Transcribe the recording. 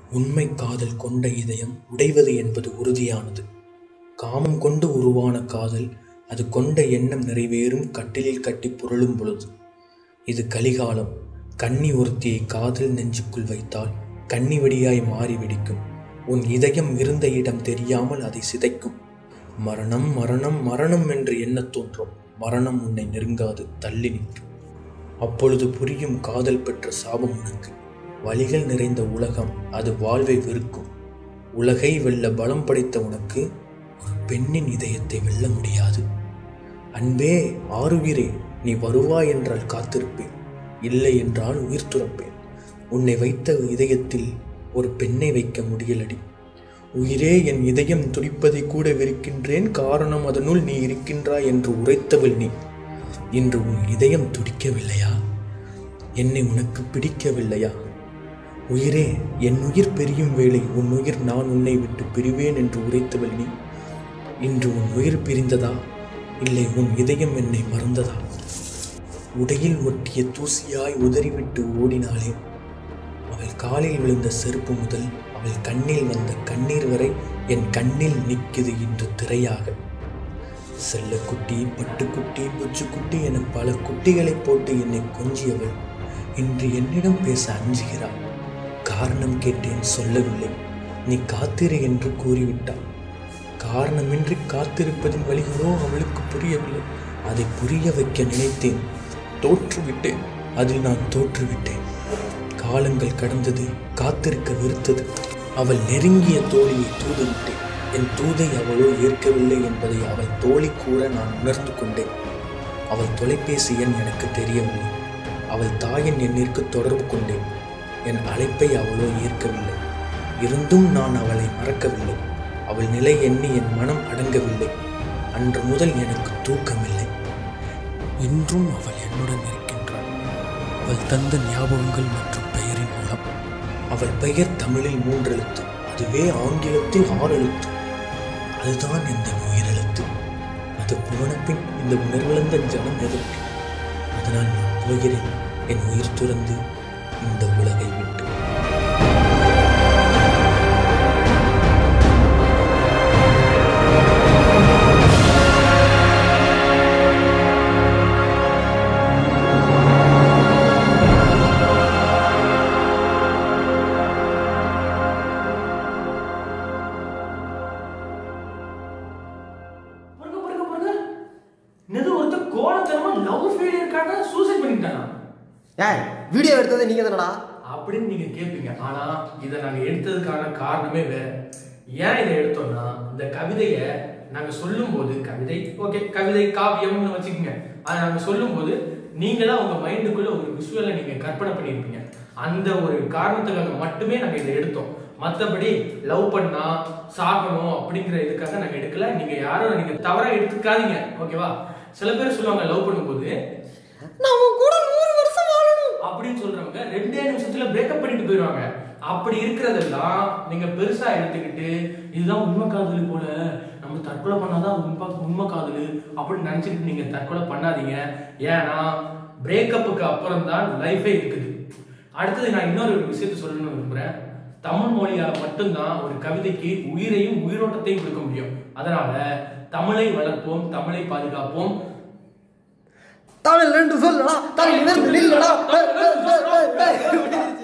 உண்மை காதல் கொண்ட இதயம் உடைவது என்பது உறுதியானது காமம் கொண்டு உருவான காதல் அது கொண்ட எண்ணம் நிறைவேறும் கட்டிலில் கட்டி புரளும் பொழுது இது கலிகாலம் கன்னி ஒருத்தியை காதல் நெஞ்சுக்குள் வைத்தால் கன்னி வெடியாய் மாறி வெடிக்கும் உன் இதயம் இருந்த இடம் தெரியாமல் அதை சிதைக்கும் மரணம் மரணம் மரணம் என்று எண்ணத் தோன்றும் மரணம் உன்னை நெருங்காது தள்ளி நிற்கும் அப்பொழுது புரியும் காதல் பெற்ற சாபம் உனக்கு வழிகள் நிறைந்த உலகம் அது வாழ்வை வெறுக்கும் உலகை வெல்ல பலம் படைத்த உனக்கு ஒரு பெண்ணின் இதயத்தை வெல்ல முடியாது அன்பே ஆறுகிறே நீ வருவாய் என்றால் காத்திருப்பேன் இல்லை என்றால் உயிர் துறப்பேன் உன்னை வைத்த இதயத்தில் ஒரு பெண்ணை வைக்க முடியலடி உயிரே என் இதயம் துடிப்பதை கூட வெறுக்கின்றேன் காரணம் அதனுள் நீ இருக்கின்றாய் என்று உரைத்தவள் நீ இன்று உன் இதயம் துடிக்கவில்லையா என்னை உனக்கு பிடிக்கவில்லையா உயிரே என் உயிர் பிரியும் வேளை உன் உயிர் நான் உன்னை விட்டு பிரிவேன் என்று உரைத்தவள் நீ இன்று உன் உயிர் பிரிந்ததா இல்லை உன் இதயம் என்னை மறந்ததா உடையில் ஒட்டிய தூசியாய் உதறிவிட்டு ஓடினாளே அவள் காலில் விழுந்த செருப்பு முதல் அவள் கண்ணில் வந்த கண்ணீர் வரை என் கண்ணில் நிற்குது இன்று திரையாக செல்லக்குட்டி பட்டுக்குட்டி புச்சுக்குட்டி என பல குட்டிகளை போட்டு என்னை கொஞ்சியவள் இன்று என்னிடம் பேச அஞ்சுகிறாள் காரணம் கேட்டேன் சொல்லவில்லை நீ காத்திரு என்று கூறிவிட்டாள் காரணமின்றி காத்திருப்பதின் வழிகளோ அவளுக்கு புரியவில்லை அதை புரிய வைக்க நினைத்தேன் தோற்றுவிட்டேன் அதில் நான் தோற்றுவிட்டேன் காலங்கள் கடந்தது காத்திருக்க வெறுத்தது அவள் நெருங்கிய தோழியை தூதுவிட்டேன் என் தூதை அவளோ ஏற்கவில்லை என்பதை அவள் தோழி கூற நான் உணர்ந்து கொண்டேன் அவள் தொலைபேசி எண் எனக்கு தெரியவில்லை அவள் தாயின் எண்ணிற்கு தொடர்பு கொண்டேன் என் அழைப்பை அவளோ ஏற்கவில்லை இருந்தும் நான் அவளை மறக்கவில்லை அவள் நிலை எண்ணி என் மனம் அடங்கவில்லை அன்று முதல் எனக்கு தூக்கமில்லை இன்றும் அவள் என்னுடன் இருக்கின்றாள் அவள் தந்த ஞாபகங்கள் மற்றும் பெயரின் மூலம் அவள் பெயர் தமிழில் மூன்றெழுத்து அதுவே ஆங்கிலத்தில் ஆறு எழுத்து அதுதான் இந்த உயிரெழுத்து அது போன பின் இந்த உணர்விழந்த ஜனம் எதற்கு அதனால் நான் போகிறேன் என் உயிர் துறந்து இந்த உலகை விட்டு பாருங்க பாருங்க பாருங்க என்னது ஒருத்தர் கோலத்தனமா லவ் ஃபெயிலியருக்காக சூசைட் பண்ணிட்டானா ஏய் வீடியோ எடுத்தது நீங்க தானடா அப்படின்னு நீங்க கேட்பீங்க ஆனா இதை நாங்க எடுத்ததுக்கான காரணமே வேற ஏன் இதை எடுத்தோம்னா இந்த கவிதைய நாங்க சொல்லும்போது கவிதை ஓகே கவிதை காவியம்னு வச்சுக்கோங்க அதை நாங்க சொல்லும்போது நீங்களா உங்க மைண்டுக்குள்ள ஒரு விஷுவலை நீங்க கற்பனை பண்ணியிருப்பீங்க அந்த ஒரு காரணத்துக்காக மட்டுமே நாங்க இதை எடுத்தோம் மத்தபடி லவ் பண்ணா சாகணும் அப்படிங்கிற இதுக்காக நாங்க எடுக்கல நீங்க யாரும் நீங்க தவறா எடுத்துக்காதீங்க ஓகேவா சில பேர் சொல்லுவாங்க லவ் பண்ணும்போது நான் உன் கூட நூறு வருஷம் வாழணும் அப்படின்னு சொல்றவங்க ரெண்டே நிமிஷத்துல பிரேக்கப் பண்ணிட்டு போயிடுவாங்க அப்படி இருக்கிறதெல்லாம் நீங்க பெருசா எடுத்துக்கிட்டு இதுதான் உண்மை காதல் போல நம்ம தற்கொலை பண்ணாதான் உண்மை உண்மை காதல் அப்படின்னு நினைச்சிட்டு நீங்க தற்கொலை பண்ணாதீங்க ஏன்னா பிரேக்கப்புக்கு அப்புறம் தான் லைஃபே இருக்குது அடுத்தது நான் இன்னொரு விஷயத்த சொல்லணும்னு விரும்புறேன் தமிழ் மொழியால் மட்டும்தான் ஒரு கவிதைக்கு உயிரையும் உயிரோட்டத்தையும் கொடுக்க முடியும் அதனால தமிழை வளர்ப்போம் தமிழை பாதுகாப்போம் தமிழ் ரெண்டு சொல்லடா தமிழ் ரெண்டு நில்லடா ஏய், ஏய், ஏய், ஏய், ஏய்.